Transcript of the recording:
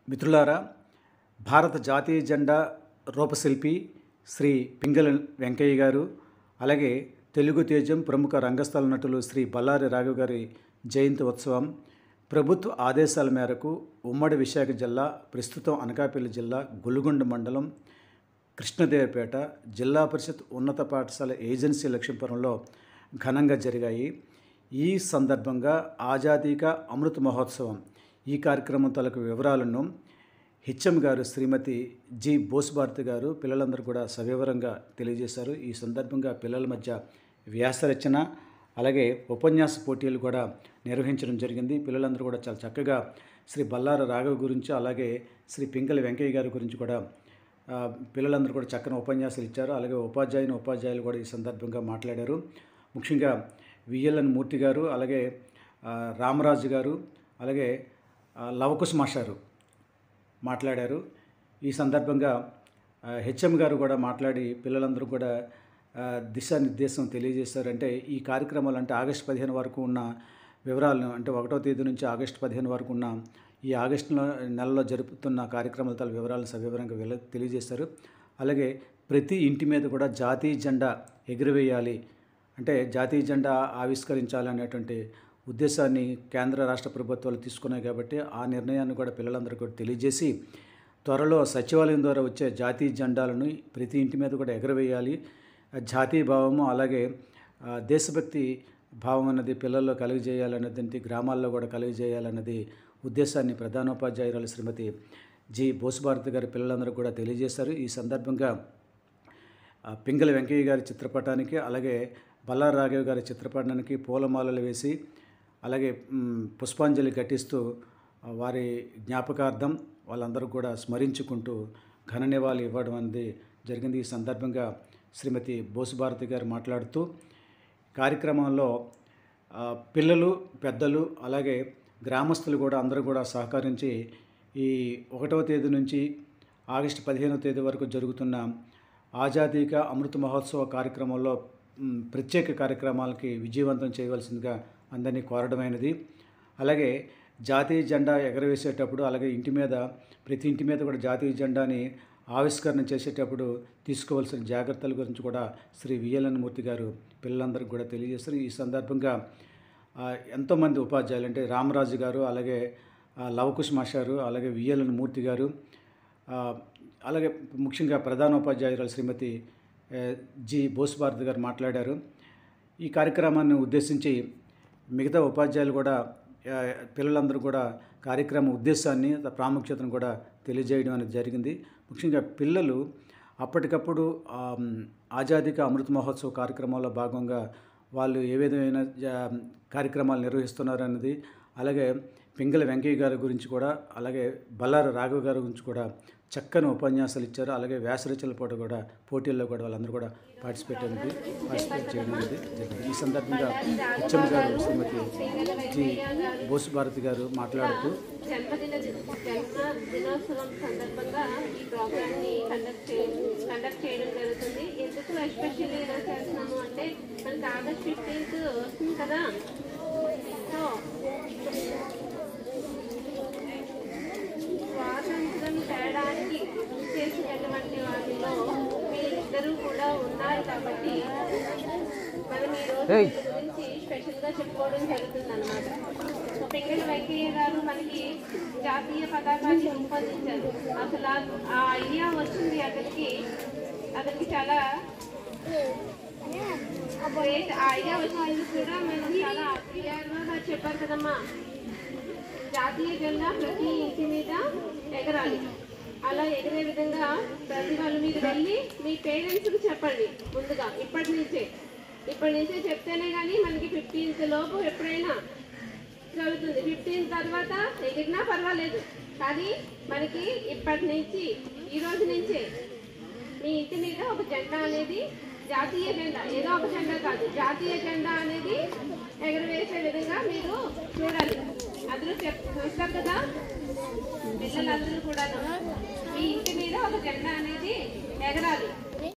మిత్రులారా భారత జాతీయ జెండా రూపశిల్పి శ్రీ పింగళ వెంకయ్య గారు అలాగే తెలుగు తేజం ప్రముఖ రంగస్థల నటులు శ్రీ బల్లారి రాఘవ్ గారి జయంతి ఉత్సవం ప్రభుత్వ ఆదేశాల మేరకు ఉమ్మడి విశాఖ జిల్లా ప్రస్తుతం అనకాపల్లి జిల్లా గులుగొండ మండలం కృష్ణదేవపేట జిల్లా పరిషత్ ఉన్నత పాఠశాల ఏజెన్సీ లక్ష్మీపురంలో ఘనంగా జరిగాయి ఈ సందర్భంగా ఆజాదీక అమృత మహోత్సవం ఈ కార్యక్రమం తాలూకు వివరాలను హెచ్ఎం గారు శ్రీమతి జి బోసుభారతి గారు పిల్లలందరూ కూడా సవివరంగా తెలియజేశారు ఈ సందర్భంగా పిల్లల మధ్య వ్యాసరచన అలాగే ఉపన్యాస పోటీలు కూడా నిర్వహించడం జరిగింది పిల్లలందరూ కూడా చాలా చక్కగా శ్రీ బల్లార రాఘవ్ గురించి అలాగే శ్రీ పింగళి వెంకయ్య గారి గురించి కూడా ఆ, పిల్లలందరూ కూడా చక్కని ఉపన్యాసాలు ఇచ్చారు అలాగే ఉపాధ్యాయుని ఉపాధ్యాయులు కూడా ఈ సందర్భంగా మాట్లాడారు ముఖ్యంగా విఎల్ఎన్ మూర్తి గారు అలాగే ఆ, రామరాజు గారు అలాగే ఆ, లవకుశ్ మాస్టారు మాట్లాడారు ఈ సందర్భంగా ఆ, హెచ్ఎం గారు కూడా మాట్లాడి పిల్లలందరూ కూడా ఆ, దిశానిర్దేశం తెలియజేశారు అంటే ఈ కార్యక్రమాలు అంటే ఆగస్టు పదిహేను వరకు ఉన్న వివరాలను అంటే ఒకటో తేదీ నుంచి ఆగస్టు పదిహేను వరకు ఉన్న ఈ ఆగస్టులో నెలలో జరుపుతున్న కార్యక్రమాల తల వివరాలను సవివరంగా వెల తెలియజేశారు అలాగే ప్రతి ఇంటి మీద కూడా జాతీయ జెండా ఎగురవేయాలి అంటే జాతీయ జెండా ఆవిష్కరించాలి అనేటువంటి ఉద్దేశాన్ని కేంద్ర రాష్ట్ర ప్రభుత్వాలు తీసుకున్నాయి కాబట్టి ఆ నిర్ణయాన్ని కూడా పిల్లలందరికీ కూడా తెలియజేసి త్వరలో సచివాలయం ద్వారా వచ్చే జాతీయ జెండాలను ప్రతి ఇంటి మీద కూడా ఎగరవేయాలి ఆ జాతీయ భావము అలాగే ఆ, దేశభక్తి భావం అన్నది పిల్లల్లో కలుగజేయాలన్నది గ్రామాల్లో కూడా కలుగజేయాలన్నది ఉద్దేశాన్ని ప్రధానోపాధ్యాయురాలు శ్రీమతి జి బోసుభారతి గారి పిల్లలందరూ కూడా తెలియజేశారు ఈ సందర్భంగా ఆ, పింగళ వెంకయ్య గారి చిత్రపటానికి అలాగే బల్లారి రాఘవ్ గారి చిత్రపటానికి పూలమాలలు వేసి అలాగే మ్, పుష్పాంజలి ఘటిస్తూ ఆ, వారి జ్ఞాపకార్థం వాళ్ళందరూ కూడా స్మరించుకుంటూ ఘన నివాళి ఇవ్వడం అనేది జరిగింది ఈ సందర్భంగా శ్రీమతి బోసుభారతి గారు మాట్లాడుతూ కార్యక్రమంలో ఆ, పిల్లలు పెద్దలు అలాగే గ్రామస్తులు కూడా అందరూ కూడా సహకరించి ఈ ఒకటవ తేదీ నుంచి ఆగస్టు పదిహేనవ తేదీ వరకు జరుగుతున్న ఆజాదీక అమృత మహోత్సవ కార్యక్రమంలో మ్, ప్రత్యేక కార్యక్రమాలకి విజయవంతం చేయవలసిందిగా అందరినీ కోరడమైనది అలాగే జాతీయ జెండా ఎగరవేసేటప్పుడు అలాగే ఇంటి మీద ప్రతి ఇంటి మీద కూడా జాతీయ జెండాని ఆవిష్కరణ చేసేటప్పుడు తీసుకోవాల్సిన జాగ్రత్తల గురించి కూడా శ్రీ విఎల్ఎన్ మూర్తి గారు పిల్లలందరికీ కూడా తెలియజేస్తారు ఈ సందర్భంగా ఆ, ఎంతోమంది ఉపాధ్యాయులు అంటే రామరాజు గారు అలాగే ఆ, లవకుశ్ మాస్టారు అలాగే విఎల్ఎన్ మూర్తి గారు ఆ, అలాగే ముఖ్యంగా ప్రధానోపాధ్యాయురాలు శ్రీమతి ఏ, జి బోసుభారతి గారు మాట్లాడారు ఈ కార్యక్రమాన్ని ఉద్దేశించి మిగతా ఉపాధ్యాయులు కూడా ఆ, పిల్లలందరూ కూడా కార్యక్రమ ఉద్దేశాన్ని ప్రాముఖ్యతను కూడా తెలియజేయడం అనేది జరిగింది ముఖ్యంగా పిల్లలు అప్పటికప్పుడు ఆ, మ్, ఆజాదీక అమృత మహోత్సవ కార్యక్రమంలో భాగంగా వాళ్ళు ఏ విధమైన జా- కార్యక్రమాలు నిర్వహిస్తున్నారు అన్నది అలాగే పింగళ వెంకయ్య గారి గురించి కూడా అలాగే బల్లారి రాఘవ గారి గురించి కూడా చక్కని ఉపన్యాసాలు ఇచ్చారు అలాగే వ్యాసరచనల పోటీ కూడా పోటీల్లో కూడా వాళ్ళందరూ కూడా పార్టిసిపేట్ అనేది పార్టిసిపేట్ చేయడం అనేది జరిగింది ఈ సందర్భంగా హెచ్ఎం గారు శ్రీమతి జి బోసు భారతి గారు మాట్లాడుతూ జన్మదిన జన్మ దినోత్సవం సందర్భంగా ఈ ప్రోగ్రామ్ ని కండక్ట్ చేయడం కండక్ట్ చేయడం జరుగుతుంది ఎందుకు ఎస్పెషల్లీ ఇలా చేస్తున్నాము అంటే మనకి ఆగస్ట్ ఫిఫ్టీన్త్ వస్తుంది కదా సో స్వాతంత్రం తేడానికి చేసినటువంటి వాటిలో మీరిద్దరూ కూడా ఉన్నారు కాబట్టి మనం ఈ రోజు వీరి గురించి స్పెషల్ గా చెప్పుకోవడం జరుగుతుంది అనమాట సో పెంగళ వెంకయ్య గారు మనకి జాతీయ పతాకాన్ని రూపొందించారు అసలు ఆ- ఆ ఐడియా వచ్చింది అతనికి అతనికి చాలా గ్రేట్ ఆ ఐడియా వచ్చినందుకు కూడా మనం చాలా క్లియర్గా చెప్పారు కదమ్మా జాతీయ జెండా ప్రతి ఇంటి మీద ఎగరాలి అలా ఎగిరే విధంగా ప్రతి వాళ్ళు మీరు వెళ్ళి మీ పేరెంట్స్కి చెప్పండి ముందుగా ఇప్పటి నుంచే ఇప్పటి నుంచే చెప్తేనే కానీ మనకి ఫిఫ్టీన్త్ లోపు ఎప్పుడైనా జరుగుతుంది ఫిఫ్టీన్ తర్వాత ఎగిరినా పర్వాలేదు కానీ మనకి ఇప్పటి నుంచి ఈ రోజు నుంచే మీ ఇంటి మీద ఒక జెండా అనేది జాతీయ జెండా ఏదో ఒక జెండా కాదు జాతీయ జెండా అనేది ఎగరవేసే విధంగా మీరు చూడాలి అందరూ చెప్ చూస్తారు కదా పిల్లలందరూ కూడా మీ ఇంటి మీద ఒక జెండా అనేది ఎగరాలి